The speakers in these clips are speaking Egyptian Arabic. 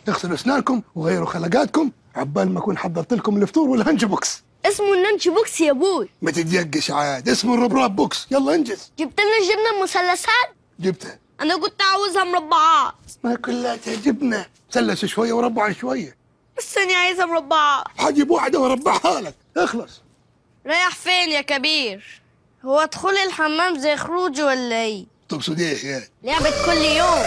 اغسلوا اسنانكم وغيروا خلقاتكم عبال ما اكون حضرت لكم الفطور والهنج بوكس اسمه النانشي بوكس يا ابوي ما تتيقش عاد اسمه الربراب بوكس يلا انجز جبت لنا الجبنه المثلثات جبتها انا كنت عاوزها مربعات ما كلها تعجبنا مثلث شويه وربع شويه بس انا عايزها مربعات حجيب واحده واربعها لك اخلص رايح فين يا كبير هو دخول الحمام زي خروجي ولا ايه تقصد ايه يا لعبة كل يوم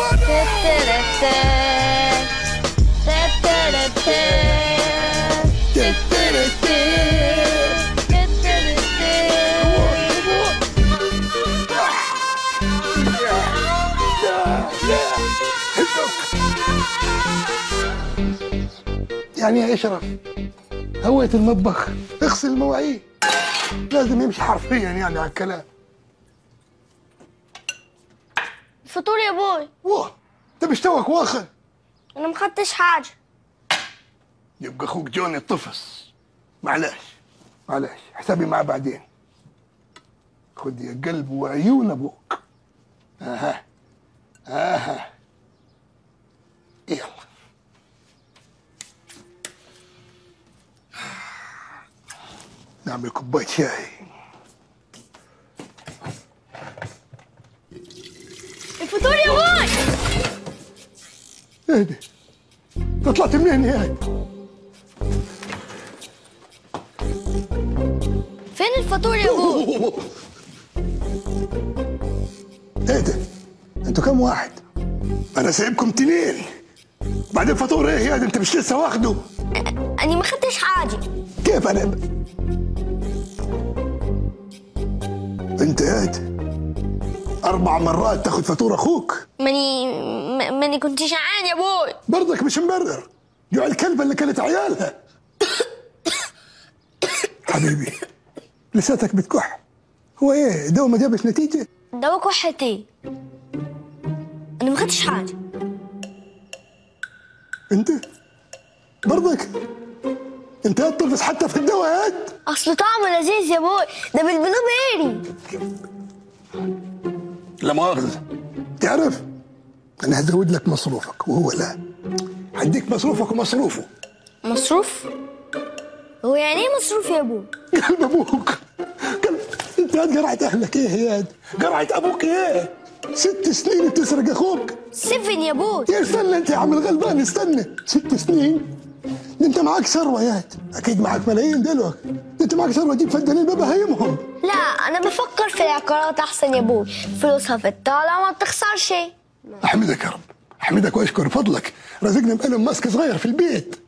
يعني يا اشرف هويت المطبخ اغسل المواعين لازم يمشي حرفيا يعني على الكلام فطور يا ابوي واه انت مشتوك واخر انا مخدتش حاجة يبقى اخوك جوني طفس معلش معلش حسابي معاه بعدين خد يا قلب وعيون ابوك اها اها يلا نعمل كوبايه شاي الفطور يا ابوي اهدي انت طلعت منين يا هاد؟ فين الفطور يا ابوي ايه ده؟ انتوا كم واحد؟ انا سايبكم تنين بعدين فطور ايه يا ده انت مش لسه واخده؟ انا ما خدتش حاجة كيف انا انت ياد اربع مرات تاخذ فاتوره اخوك ماني ما- ماني كنت جعان يا ابوي برضك مش مبرر جوع الكلبه اللي كانت عيالها حبيبي لساتك بتكح هو ايه دواء ما جابش نتيجه دواء كحتي انا ما خدتش حاجة انت برضك انت يا تطفس حتى في الدواء يا ياد اصل طعمه لذيذ يا ابوي ده بالبلو بيري لا مؤاخذة تعرف أنا هزود لك مصروفك وهو لا هديك مصروفك ومصروفه مصروف هو يعني ايه مصروف يا ابوي قلب أبوك قلب أنت هاد قرعت أهلك إيه يا هاد قرعت أبوك إيه ست سنين بتسرق أخوك سفن يا ابوي يا استنى أنت يا عم الغلبان استنى ست سنين ده أنت معاك ثروة يا هاد أكيد معاك ملايين دلوقتي ده أنت معاك ثروة تجيب فدانين ببهايمهم لا انا بفكر في العقارات احسن يا ابوي فلوسها في الطالع ما بتخسرش أحمدك يا رب أحمدك وأشكر فضلك رزقنا بقلم ماسك صغير في البيت